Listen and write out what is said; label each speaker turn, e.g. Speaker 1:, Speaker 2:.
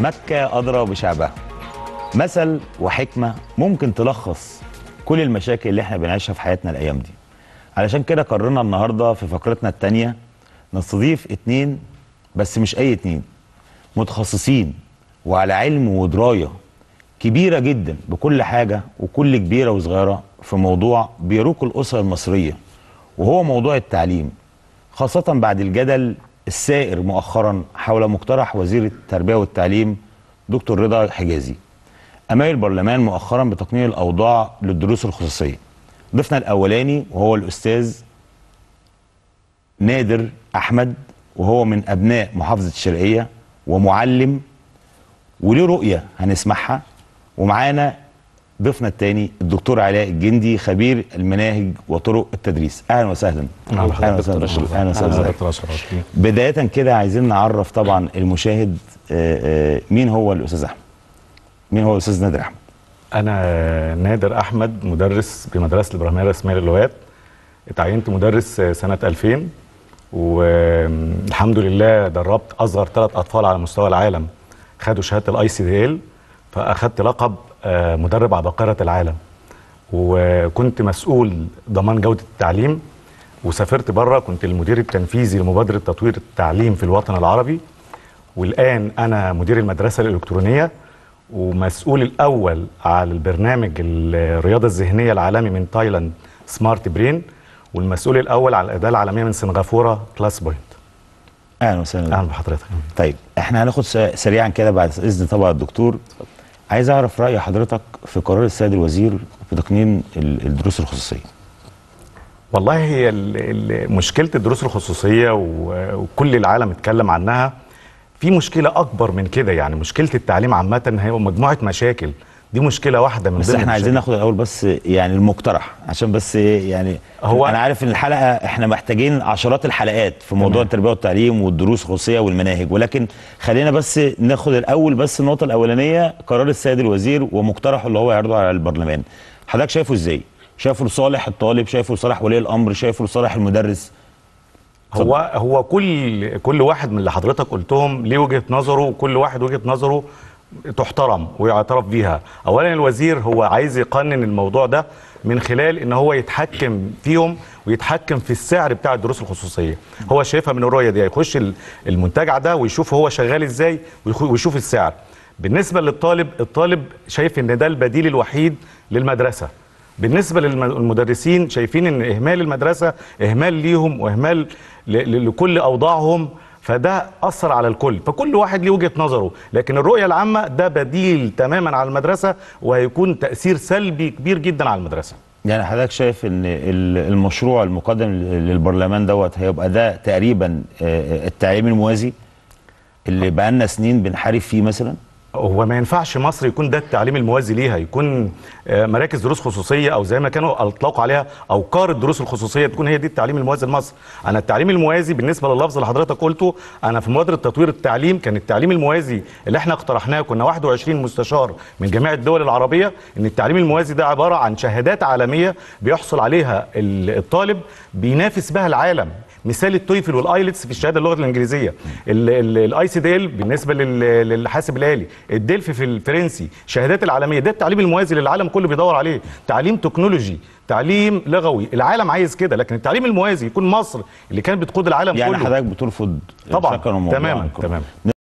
Speaker 1: مكة أدرى بشعبها مثل وحكمة ممكن تلخص كل المشاكل اللي احنا بنعيشها في حياتنا الأيام دي علشان كده قررنا النهاردة في فقرتنا التانية نستضيف اتنين بس مش أي اتنين متخصصين وعلى علم ودراية كبيرة جدا بكل حاجة وكل كبيرة وصغيرة في موضوع بيروق الأسرة المصرية وهو موضوع التعليم خاصة بعد الجدل السائر مؤخرا حول مقترح وزير التربية والتعليم دكتور رضا حجازي أمام البرلمان مؤخرا بتقنين الأوضاع للدروس الخصوصية ضيفنا الأولاني وهو الأستاذ نادر أحمد وهو من أبناء محافظة الشرقية ومعلم وليه رؤية هنسمعها ومعانا ضيفنا الثاني الدكتور علاء الجندي خبير المناهج وطرق التدريس اهلا وسهلا
Speaker 2: اهلا
Speaker 1: اهلا وسهلا
Speaker 2: دكتور
Speaker 1: اهلا وسهلا
Speaker 2: دكتور اشرف
Speaker 1: بدايه كده عايزين نعرف طبعا المشاهد آه، آه، مين هو الاستاذ احمد مين هو الاستاذ نادر احمد
Speaker 2: انا نادر احمد مدرس بمدرسه الابراهيميه الرسميه للغات اتعينت مدرس سنه 2000 والحمد لله دربت اصغر ثلاث اطفال على مستوى العالم خدوا شهاده الاي سي دي ال فاخدت لقب آه، مدرب عباقره العالم وكنت مسؤول ضمان جوده التعليم وسافرت بره كنت المدير التنفيذي لمبادره تطوير التعليم في الوطن العربي والان انا مدير المدرسه الالكترونيه ومسؤول الاول على البرنامج الرياضه الذهنيه العالمي من تايلاند سمارت برين والمسؤول الاول على الاداه العالميه من سنغافوره كلاس بوينت
Speaker 1: اهلا وسهلا
Speaker 2: اهلا بحضرتك
Speaker 1: طيب احنا هناخد س- سريعا كده بعد اذن طبعا الدكتور عايز اعرف راي حضرتك في قرار السيد الوزير في تقنين ال- الدروس الخصوصيه
Speaker 2: والله هي ال- ال- مشكله الدروس الخصوصيه و- وكل العالم اتكلم عنها في مشكله اكبر من كده يعني مشكله التعليم عامه هي مجموعه مشاكل دي مشكله واحده من
Speaker 1: بس
Speaker 2: ضمن
Speaker 1: احنا عايزين
Speaker 2: المشاكل.
Speaker 1: ناخد الاول بس يعني المقترح عشان بس يعني
Speaker 2: هو-
Speaker 1: هو انا عارف ان الحلقه احنا محتاجين عشرات الحلقات في موضوع
Speaker 2: تمام.
Speaker 1: التربيه والتعليم والدروس الخصوصيه والمناهج ولكن خلينا بس ناخد الاول بس النقطه الاولانيه قرار السيد الوزير ومقترحه اللي هو يعرضه على البرلمان حضرتك شايفه ازاي شايفه لصالح الطالب شايفه لصالح ولي الامر شايفه لصالح المدرس
Speaker 2: هو هو كل كل واحد من اللي حضرتك قلتهم ليه وجهه نظره وكل واحد وجهه نظره تحترم ويعترف بيها اولا الوزير هو عايز يقنن الموضوع ده من خلال ان هو يتحكم فيهم ويتحكم في السعر بتاع الدروس الخصوصيه هو شايفها من الرؤيه دي يخش ال- المنتجع ده ويشوف هو شغال ازاي ويخ- ويشوف السعر بالنسبه للطالب الطالب شايف ان ده البديل الوحيد للمدرسه بالنسبه للمدرسين شايفين ان اهمال المدرسه اهمال ليهم واهمال ل- ل- لكل اوضاعهم فده اثر على الكل فكل واحد ليه وجهه نظره لكن الرؤيه العامه ده بديل تماما على المدرسه وهيكون تاثير سلبي كبير جدا على المدرسه
Speaker 1: يعني حضرتك شايف ان ال- المشروع المقدم للبرلمان دوت هيبقى ده تقريبا آه، التعليم الموازي اللي بقالنا سنين بنحارب فيه مثلا
Speaker 2: هو ما ينفعش مصر يكون ده التعليم الموازي ليها يكون آه، مراكز دروس خصوصيه او زي ما كانوا اطلقوا عليها اوقار الدروس الخصوصيه تكون هي دي التعليم الموازي لمصر انا التعليم الموازي بالنسبه لللفظ اللي حضرتك قلته انا في مبادره تطوير التعليم كان التعليم الموازي اللي احنا اقترحناه كنا 21 مستشار من جميع الدول العربيه ان التعليم الموازي ده عباره عن شهادات عالميه بيحصل عليها ال- الطالب بينافس بها العالم مثال التويفل والايلتس في الشهاده اللغه الانجليزيه الاي سي دي ال بالنسبه لل- للحاسب الالي الدلف في الفرنسي الشهادات العالميه ده التعليم الموازي اللي العالم كله بيدور عليه تعليم تكنولوجي تعليم لغوي العالم عايز كده لكن التعليم الموازي يكون مصر اللي كانت بتقود العالم
Speaker 1: يعني
Speaker 2: كله
Speaker 1: حضرتك بترفض
Speaker 2: طبعا
Speaker 1: شكلاً وموضوعاً
Speaker 2: تماما
Speaker 1: كله.
Speaker 2: تماما